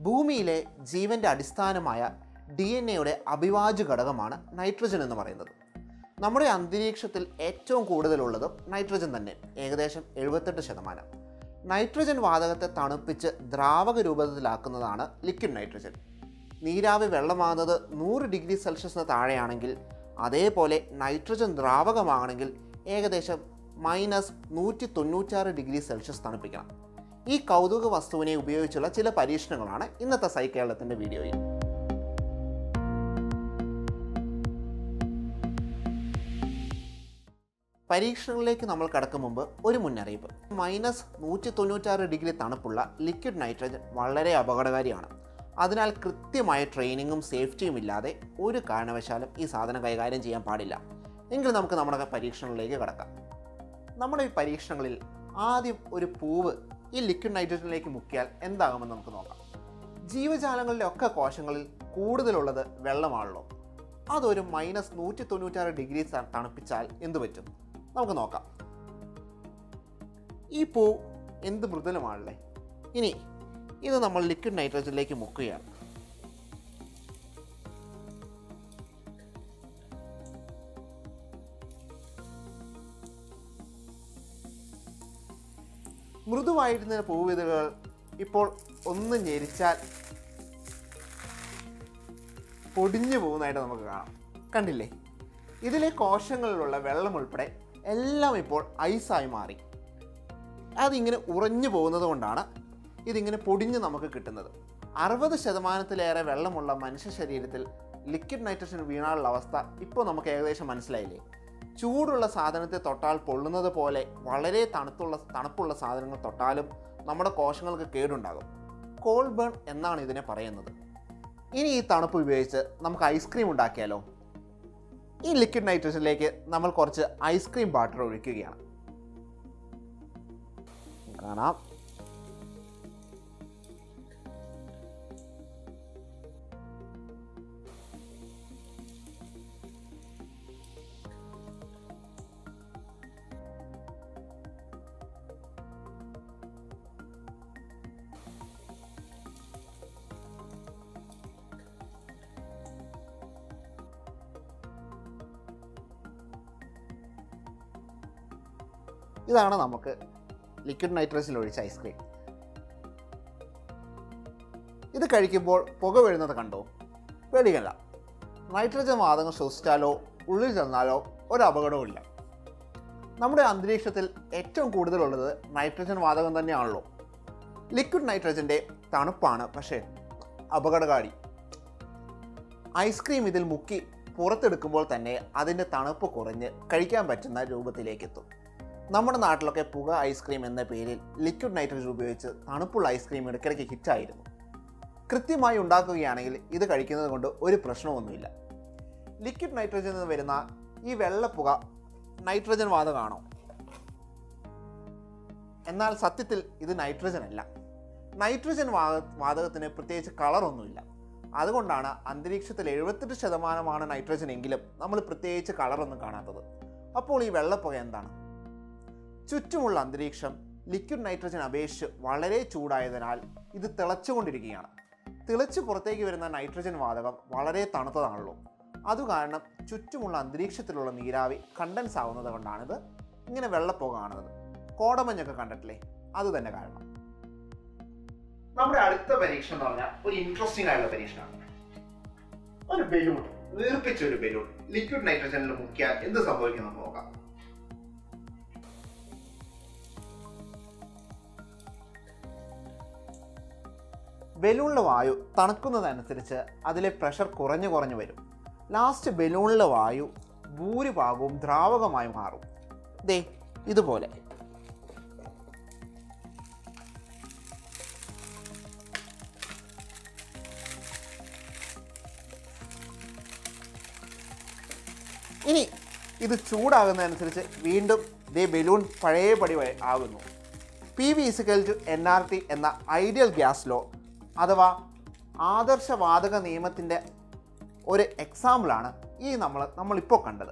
ഭൂമിയിലെ ജീവൻ്റെ അടിസ്ഥാനമായ ഡി എൻ എയുടെ അവിഭാജ്യ ഘടകമാണ് നൈട്രജൻ എന്ന് പറയുന്നത് നമ്മുടെ അന്തരീക്ഷത്തിൽ ഏറ്റവും കൂടുതലുള്ളത് നൈട്രജൻ തന്നെ ഏകദേശം എഴുപത്തെട്ട് ശതമാനം നൈട്രജൻ വാതകത്തെ തണുപ്പിച്ച് ദ്രാവക രൂപത്തിലാക്കുന്നതാണ് ലിക്വിഡ് നൈട്രജൻ നീരാവി വെള്ളമാകുന്നത് നൂറ് ഡിഗ്രി സെൽഷ്യസിന് താഴെയാണെങ്കിൽ അതേപോലെ നൈട്രജൻ ദ്രാവകമാണെങ്കിൽ ഏകദേശം മൈനസ് നൂറ്റി തൊണ്ണൂറ്റാറ് ഡിഗ്രി സെൽഷ്യസ് തണുപ്പിക്കണം ഈ കൗതുക വസ്തുവിനെ ഉപയോഗിച്ചുള്ള ചില പരീക്ഷണങ്ങളാണ് ഇന്നത്തെ സൈ കേരളത്തിൻ്റെ വീഡിയോയിൽ പരീക്ഷണങ്ങളിലേക്ക് നമ്മൾ കടക്കും മുമ്പ് ഒരു മുന്നറിയിപ്പ് മൈനസ് നൂറ്റി തൊണ്ണൂറ്റാറ് ഡിഗ്രി തണുപ്പുള്ള ലിക്വിഡ് നൈട്രജൻ വളരെ അപകടകാരിയാണ് അതിനാൽ കൃത്യമായ ട്രെയിനിങ്ങും സേഫ്റ്റിയും ഇല്ലാതെ ഒരു കാരണവശാലും ഈ സാധനം കൈകാര്യം ചെയ്യാൻ പാടില്ല എങ്കിൽ നമുക്ക് നമ്മുടെ പരീക്ഷണങ്ങളിലേക്ക് കടക്കാം നമ്മുടെ ഈ പരീക്ഷണങ്ങളിൽ ആദ്യം ഒരു പൂവ് ഈ ലിക്വിഡ് നൈട്രജനിലേക്ക് മുക്കിയാൽ എന്താകുമെന്ന് നമുക്ക് നോക്കാം ജീവജാലങ്ങളിലെ ഒക്കെ കോശങ്ങളിൽ കൂടുതലുള്ളത് വെള്ളമാണല്ലോ അതൊരു മൈനസ് നൂറ്റി തൊണ്ണൂറ്റാറ് ഡിഗ്രി ത- തണുപ്പിച്ചാൽ എന്ത് പറ്റും നമുക്ക് നോക്കാം ഈ പൂ എന്ത് മൃദുലമാണല്ലേ ഇനി ഇത് നമ്മൾ ലിക്വിഡ് നൈട്രജനിലേക്ക് മുക്കുകയാണ് മൃദുവായിരുന്ന പൂവിതകൾ ഇപ്പോൾ ഒന്ന് ഞെരിച്ചാൽ പൊടിഞ്ഞു പോകുന്നതായിട്ട് നമുക്ക് കാണാം കണ്ടില്ലേ ഇതിലെ കോശങ്ങളിലുള്ള വെള്ളം ഉൾപ്പെടെ എല്ലാം ഇപ്പോൾ ഐസായി മാറി അതിങ്ങനെ ഉറഞ്ഞു പോകുന്നത് കൊണ്ടാണ് ഇതിങ്ങനെ പൊടിഞ്ഞ് നമുക്ക് കിട്ടുന്നത് അറുപത് ശതമാനത്തിലേറെ വെള്ളമുള്ള മനുഷ്യ ശരീരത്തിൽ ലിക്വിഡ് നൈട്രജൻ വീണാനുള്ള അവസ്ഥ ഇപ്പോൾ നമുക്ക് ഏകദേശം മനസ്സിലായില്ലേ ചൂടുള്ള സാധനത്തെ തൊട്ടാൽ പൊള്ളുന്നത് പോലെ വളരെ തണുത്തുള്ള തണുപ്പുള്ള സാധനങ്ങൾ തൊട്ടാലും നമ്മുടെ കോശങ്ങൾക്ക് കേടുണ്ടാകും കോൾ ബേൺ എന്നാണ് ഇതിനെ പറയുന്നത് ഇനി ഈ തണുപ്പ് ഉപയോഗിച്ച് നമുക്ക് ഐസ്ക്രീം ഉണ്ടാക്കിയാലോ ഈ ലിക്വിഡ് നൈട്രജനിലേക്ക് നമ്മൾ കുറച്ച് ഐസ്ക്രീം ബാറ്റർ ഒഴിക്കുകയാണ് കാണാം ഇതാണ് നമുക്ക് ലിക്വിഡ് നൈട്രജനിൽ ഒഴിച്ച ഐസ്ക്രീം ഇത് കഴിക്കുമ്പോൾ പുക വീഴുന്നത് കണ്ടോ പേടിക്കല്ല നൈട്രജൻ വാതകം ശ്വസിച്ചാലോ ഉള്ളിൽ ചെന്നാലോ ഒരു അപകടവും ഇല്ല നമ്മുടെ അന്തരീക്ഷത്തിൽ ഏറ്റവും കൂടുതലുള്ളത് നൈട്രജൻ വാതകം തന്നെയാണല്ലോ ലിക്വിഡ് നൈട്രജൻ്റെ തണുപ്പാണ് പക്ഷേ അപകടകാരി ഐസ്ക്രീം ഇതിൽ മുക്കി പുറത്തെടുക്കുമ്പോൾ തന്നെ അതിൻ്റെ തണുപ്പ് കുറഞ്ഞ് കഴിക്കാൻ പറ്റുന്ന രൂപത്തിലേക്ക് എത്തും നമ്മുടെ നാട്ടിലൊക്കെ പുക ഐസ്ക്രീം എന്ന പേരിൽ ലിക്വിഡ് നൈട്രജൻ ഉപയോഗിച്ച് തണുപ്പുള്ള ഐസ്ക്രീം ഇടയ്ക്കിടയ്ക്ക് ഹിറ്റായിരുന്നു കൃത്യമായി ഉണ്ടാക്കുകയാണെങ്കിൽ ഇത് കഴിക്കുന്നത് കൊണ്ട് ഒരു പ്രശ്നമൊന്നുമില്ല ലിക്വിഡ് നൈട്രജനിൽ നിന്ന് വരുന്ന ഈ വെള്ളപ്പുക നൈട്രജൻ വാതകമാണോ എന്നാൽ സത്യത്തിൽ ഇത് നൈട്രജൻ അല്ല നൈട്രജൻ വാത വാതകത്തിന് പ്രത്യേകിച്ച് കളറൊന്നുമില്ല അതുകൊണ്ടാണ് അന്തരീക്ഷത്തിൽ എഴുപത്തെട്ട് ശതമാനമാണ് നൈട്രജൻ എങ്കിലും നമ്മൾ പ്രത്യേകിച്ച് കളറൊന്നും കാണാത്തത് അപ്പോൾ ഈ വെള്ളപ്പുക എന്താണ് ചുറ്റുമുള്ള അന്തരീക്ഷം ലിക്വിഡ് നൈട്രജൻ അപേക്ഷിച്ച് വളരെ ചൂടായതിനാൽ ഇത് തിളച്ചുകൊണ്ടിരിക്കുകയാണ് തിളച്ച് പുറത്തേക്ക് വരുന്ന നൈട്രജൻ വാതകം വളരെ തണുത്തതാണല്ലോ അതുകാരണം ചുറ്റുമുള്ള അന്തരീക്ഷത്തിലുള്ള നീരാവി കണ്ടൻസ് ആവുന്നത് കൊണ്ടാണിത് ഇങ്ങനെ വെള്ളപ്പുക കാണുന്നത് കോടമഞ്ഞൊക്കെ കണ്ടിട്ടില്ലേ അത് തന്നെ കാരണം നമ്മുടെ അടുത്ത പരീക്ഷ എന്ന് പറഞ്ഞാൽ ഒരു ഇൻട്രസ്റ്റിംഗ് ആയിട്ടുള്ള പരീക്ഷണമാണ് ഒരു ബലൂൺ വീർപ്പിച്ച ഒരു ബലൂൺ ലിക്വിഡ് നൈട്രജനിൽ മുക്കിയാൽ എന്ത് സംഭവിക്കും നമുക്ക് നോക്കാം ബലൂണിലെ വായു തണുക്കുന്നതനുസരിച്ച് അതിലെ പ്രഷർ കുറഞ്ഞു കുറഞ്ഞു വരും ലാസ്റ്റ് ബലൂണിലെ വായു ഭൂരിഭാഗവും ദ്രാവകമായി മാറും ദേ ഇതുപോലെ ഇനി ഇത് ചൂടാകുന്നതനുസരിച്ച് വീണ്ടും ദേ ബലൂൺ പഴയപടി വ- ആകുന്നു P V is equal to N R T എന്ന ഐഡിയൽ ഗ്യാസ് ലോ അഥവാ ആദർശ വാതക നിയമത്തിൻ്റെ ഒരു എക്സാമ്പിളാണ് ഈ നമ്മൾ നമ്മളിപ്പോൾ കണ്ടത്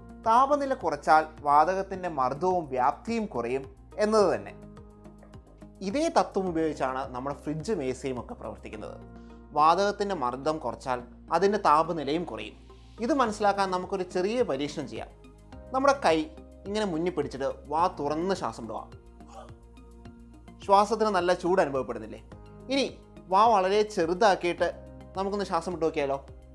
താപനില കുറച്ചാൽ വാതകത്തിൻ്റെ മർദ്ദവും വ്യാപ്തിയും കുറയും എന്നത് തന്നെ ഇതേ തത്വം ഉപയോഗിച്ചാണ് നമ്മുടെ ഫ്രിഡ്ജും എ സിയും ഒക്കെ പ്രവർത്തിക്കുന്നത് വാതകത്തിൻ്റെ മർദ്ദം കുറച്ചാൽ അതിൻ്റെ താപനിലയും കുറയും ഇത് മനസ്സിലാക്കാൻ നമുക്കൊരു ചെറിയ പരീക്ഷണം ചെയ്യാം നമ്മുടെ കൈ ഇങ്ങനെ മുന്നിൽ പിടിച്ചിട്ട് വാ തുറന്ന് ശ്വാസം വിടുക ശ്വാസത്തിന് നല്ല ചൂട് അനുഭവപ്പെടുന്നില്ലേ ഇനി വാ വളരെ ചെറുതാക്കിയിട്ട് നമുക്കൊന്ന് ശ്വാസം വിട്ട് നോക്കിയാലോ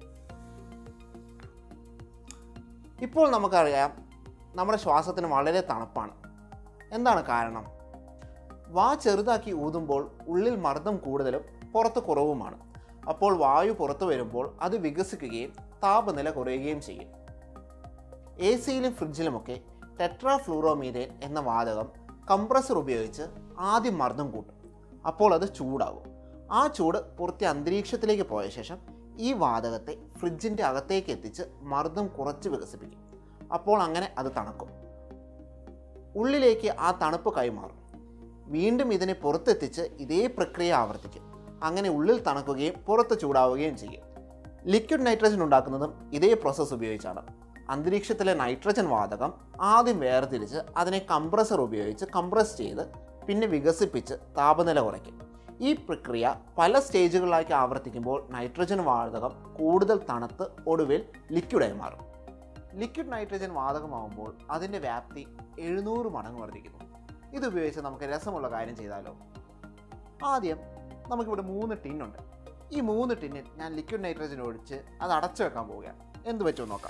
ഇപ്പോൾ നമുക്കറിയാം നമ്മുടെ ശ്വാസത്തിന് വളരെ തണുപ്പാണ് എന്താണ് കാരണം വാ ചെറുതാക്കി ഊതുമ്പോൾ ഉള്ളിൽ മർദ്ദം കൂടുതലും പുറത്ത് കുറവുമാണ് അപ്പോൾ വായു പുറത്തു വരുമ്പോൾ അത് വികസിക്കുകയും താപനില കുറയുകയും ചെയ്യും എ സിയിലും ഫ്രിഡ്ജിലുമൊക്കെ ടെട്രാഫ്ലൂറോമീഥേൻ എന്ന വാതകം കംപ്രസർ ഉപയോഗിച്ച് ആദ്യം മർദ്ദം കൂട്ടും അപ്പോൾ അത് ചൂടാകും ആ ചൂട് പുറത്തെ അന്തരീക്ഷത്തിലേക്ക് പോയ ശേഷം ഈ വാതകത്തെ ഫ്രിഡ്ജിൻ്റെ അകത്തേക്ക് എത്തിച്ച് മർദ്ദം കുറച്ച് വികസിപ്പിക്കും അപ്പോൾ അങ്ങനെ അത് തണുക്കും ഉള്ളിലേക്ക് ആ തണുപ്പ് കൈമാറും വീണ്ടും ഇതിനെ പുറത്തെത്തിച്ച് ഇതേ പ്രക്രിയ ആവർത്തിക്കും അങ്ങനെ ഉള്ളിൽ തണുക്കുകയും പുറത്ത് ചൂടാവുകയും ചെയ്യും ലിക്വിഡ് നൈട്രജൻ ഉണ്ടാക്കുന്നതും ഇതേ പ്രോസസ്സ് ഉപയോഗിച്ചാണ് അന്തരീക്ഷത്തിലെ നൈട്രജൻ വാതകം ആദ്യം വേർതിരിച്ച് അതിനെ കംപ്രസർ ഉപയോഗിച്ച് കംപ്രസ് ചെയ്ത് പിന്നെ വികസിപ്പിച്ച് താപനില കുറയ്ക്കും ഈ പ്രക്രിയ പല സ്റ്റേജുകളിലാക്കി ആവർത്തിക്കുമ്പോൾ നൈട്രജൻ വാതകം കൂടുതൽ തണുത്ത് ഒടുവിൽ ലിക്വിഡായി മാറും ലിക്വിഡ് നൈട്രജൻ വാതകമാകുമ്പോൾ അതിൻ്റെ വ്യാപ്തി എഴുന്നൂറ് മടങ്ങ് വർദ്ധിക്കുന്നു ഇതുപയോഗിച്ച് നമുക്ക് രസമുള്ള കാര്യം ചെയ്താലോ ആദ്യം നമുക്കിവിടെ മൂന്ന് ടിന്നുണ്ട് ഈ മൂന്ന് ടിന്നിൽ ഞാൻ ലിക്വിഡ് നൈട്രജൻ ഒഴിച്ച് അത് അടച്ചു വെക്കാൻ പോവുകയാണ് എന്ത് പറ്റുമോ നോക്കാം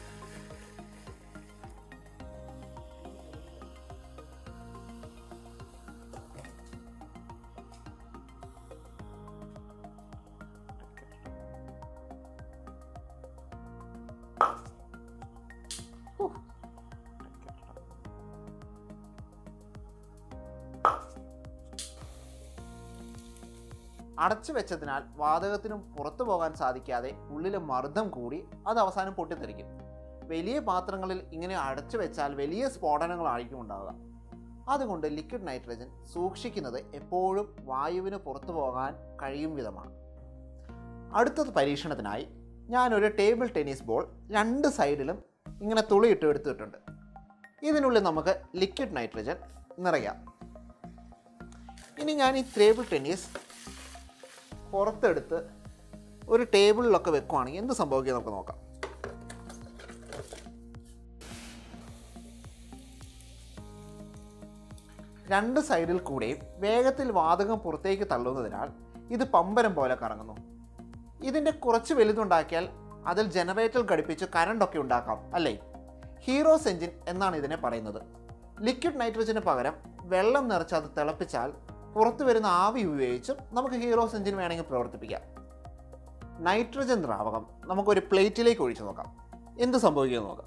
അടച്ചു വെച്ചതിനാൽ വാതകത്തിനും പുറത്തു പോകാൻ സാധിക്കാതെ ഉള്ളിലെ മർദ്ദം കൂടി അത് അവസാനം പൊട്ടിത്തെറിക്കും വലിയ പാത്രങ്ങളിൽ ഇങ്ങനെ അടച്ചു വെച്ചാൽ വലിയ സ്ഫോടനങ്ങളായിരിക്കും ഉണ്ടാവുക അതുകൊണ്ട് ലിക്വിഡ് നൈട്രജൻ സൂക്ഷിക്കുന്നത് എപ്പോഴും വായുവിന് പുറത്തു പോകാൻ കഴിയും വിധമാണ് അടുത്തത് പരീക്ഷണത്തിനായി ഞാനൊരു ടേബിൾ ടെന്നീസ് ബോൾ രണ്ട് സൈഡിലും ഇങ്ങനെ തുളിയിട്ട് എടുത്തിട്ടുണ്ട് ഇതിനുള്ളിൽ നമുക്ക് ലിക്വിഡ് നൈട്രജൻ നിറയാം ഇനി ഞാൻ ഈ ടേബിൾ ടെന്നീസ് പുറത്തെടുത്ത് ഒരു ടേബിളിലൊക്കെ വെക്കുവാണെങ്കിൽ എന്ത് സംഭവിക്കുക നമുക്ക് നോക്കാം രണ്ട് സൈഡിൽ കൂടെയും വേഗത്തിൽ വാതകം പുറത്തേക്ക് തള്ളുന്നതിനാൽ ഇത് പമ്പരം പോലെ കറങ്ങുന്നു ഇതിൻ്റെ കുറച്ച് വലുതുണ്ടാക്കിയാൽ അതിൽ ജനറേറ്റർ ഘടിപ്പിച്ച് കറണ്ടൊക്കെ ഉണ്ടാക്കാം അല്ലേ ഹീറോസ് എഞ്ചിൻ എന്നാണ് ഇതിനെ പറയുന്നത് ലിക്വിഡ് നൈട്രജന് പകരം വെള്ളം നിറച്ച് അത് തിളപ്പിച്ചാൽ പുറത്തു വരുന്ന ആവി ഉപയോഗിച്ചും നമുക്ക് ഹീറോസ് എഞ്ചിൻ വേണമെങ്കിൽ പ്രവർത്തിപ്പിക്കാം നൈട്രജൻ ദ്രാവകം നമുക്കൊരു പ്ലേറ്റിലേക്ക് ഒഴിച്ചു നോക്കാം എന്ത് സംഭവിക്കുമെന്ന് നോക്കാം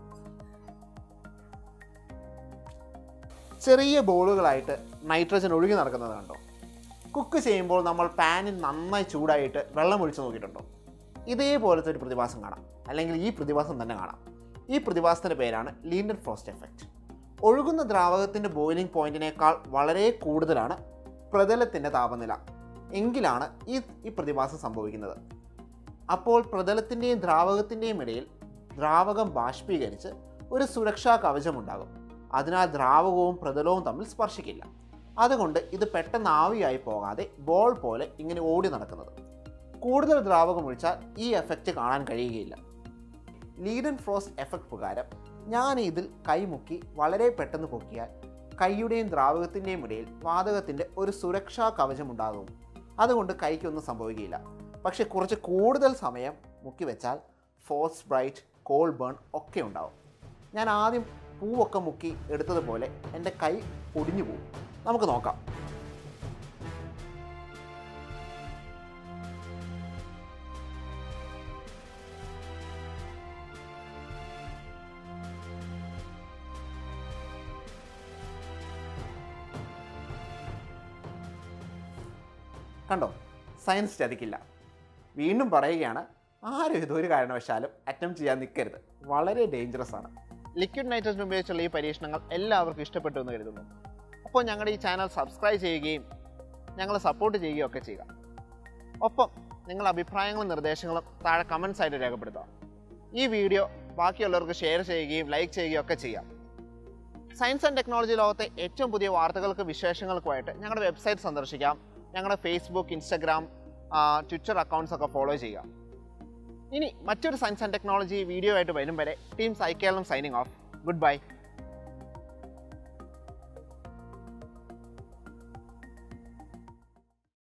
ചെറിയ ബോളുകളായിട്ട് നൈട്രജൻ ഒഴുകി നടക്കുന്നത് കണ്ടോ കുക്ക് ചെയ്യുമ്പോൾ നമ്മൾ പാനിൽ നന്നായി ചൂടായിട്ട് വെള്ളം ഒഴിച്ച് നോക്കിയിട്ടുണ്ടോ ഇതേപോലത്തെ ഒരു പ്രതിഭാസം കാണാം അല്ലെങ്കിൽ ഈ പ്രതിഭാസം തന്നെ കാണാം ഈ പ്രതിഭാസത്തിൻ്റെ പേരാണ് ലീൻഡൻ ഫ്രോസ്റ്റ് എഫക്റ്റ് ഒഴുകുന്ന ദ്രാവകത്തിൻ്റെ ബോയിലിംഗ് പോയിന്റിനേക്കാൾ വളരെ കൂടുതലാണ് പ്രതലത്തിൻ്റെ താപനില എങ്കിലാണ് ഈ ഈ പ്രതിഭാസം സംഭവിക്കുന്നത് അപ്പോൾ പ്രതലത്തിൻ്റെയും ദ്രാവകത്തിൻ്റെയും ഇടയിൽ ദ്രാവകം ബാഷ്പീകരിച്ച് ഒരു സുരക്ഷാ കവചമുണ്ടാകും അതിനാൽ ദ്രാവകവും പ്രതലവും തമ്മിൽ സ്പർശിക്കില്ല അതുകൊണ്ട് ഇത് പെട്ടെന്ന് ആവിയായി പോകാതെ ബോൾ പോലെ ഇങ്ങനെ ഓടി നടക്കുന്നത് കൂടുതൽ ദ്രാവകം ഒഴിച്ചാൽ ഈ എഫക്റ്റ് കാണാൻ കഴിയുകയില്ല ലീഡൻ ഫ്രോസ്റ്റ് എഫക്റ്റ് പ്രകാരം ഞാൻ ഇതിൽ കൈമുക്കി വളരെ പെട്ടെന്ന് പൊക്കിയാൽ കൈയുടെയും ദ്രാവകത്തിൻ്റെയും ഇടയിൽ വാതകത്തിൻ്റെ ഒരു സുരക്ഷാ കവചം ഉണ്ടാകും അതുകൊണ്ട് കൈക്കൊന്നും സംഭവിക്കുകയില്ല പക്ഷെ കുറച്ച് കൂടുതൽ സമയം മുക്കി വെച്ചാൽ ഫോസ് ബ്രൈറ്റ് കോൾ ബേൺ ഒക്കെ ഉണ്ടാവും ഞാൻ ആദ്യം പൂവൊക്കെ മുക്കി എടുത്തതുപോലെ എൻ്റെ കൈ പൊടിഞ്ഞു പോകും നമുക്ക് നോക്കാം കണ്ടോ സയൻസ് ചതിക്കില്ല വീണ്ടും പറയുകയാണ് ആരും ഇതൊരു കാരണവശാലും അറ്റംപ്റ്റ് ചെയ്യാൻ നിൽക്കരുത് വളരെ ഡേഞ്ചറസ് ആണ് ലിക്വിഡ് നൈട്രജൻ ഉപയോഗിച്ചുള്ള ഈ പരീക്ഷണങ്ങൾ എല്ലാവർക്കും ഇഷ്ടപ്പെട്ടു എന്ന് കരുതുന്നു അപ്പോൾ ഞങ്ങളുടെ ഈ ചാനൽ സബ്സ്ക്രൈബ് ചെയ്യുകയും ഞങ്ങളെ സപ്പോർട്ട് ചെയ്യുകയും ഒക്കെ ചെയ്യുക ഒപ്പം നിങ്ങളുടെ അഭിപ്രായങ്ങളും നിർദ്ദേശങ്ങളും താഴെ കമൻസ് ആയിട്ട് രേഖപ്പെടുത്തുക ഈ വീഡിയോ ബാക്കിയുള്ളവർക്ക് ഷെയർ ചെയ്യുകയും ലൈക്ക് ചെയ്യുകയും ഒക്കെ ചെയ്യാം സയൻസ് ആൻഡ് ടെക്നോളജി ലോകത്തെ ഏറ്റവും പുതിയ വാർത്തകൾക്ക് വിശേഷങ്ങൾക്കുമായിട്ട് ഞങ്ങളുടെ വെബ്സൈറ്റ് സന്ദർശിക്കാം ഞങ്ങളുടെ ഫേസ്ബുക്ക് ഇൻസ്റ്റഗ്രാം ട്വിറ്റർ അക്കൗണ്ട്സ് ഒക്കെ ഫോളോ ചെയ്യുക ഇനി മറ്റൊരു സയൻസ് ആൻഡ് ടെക്നോളജി വീഡിയോ ആയിട്ട് വരും വരെ ടീം സൈക്കേളം സൈനിങ് ഓഫ് ഗുഡ് ബൈ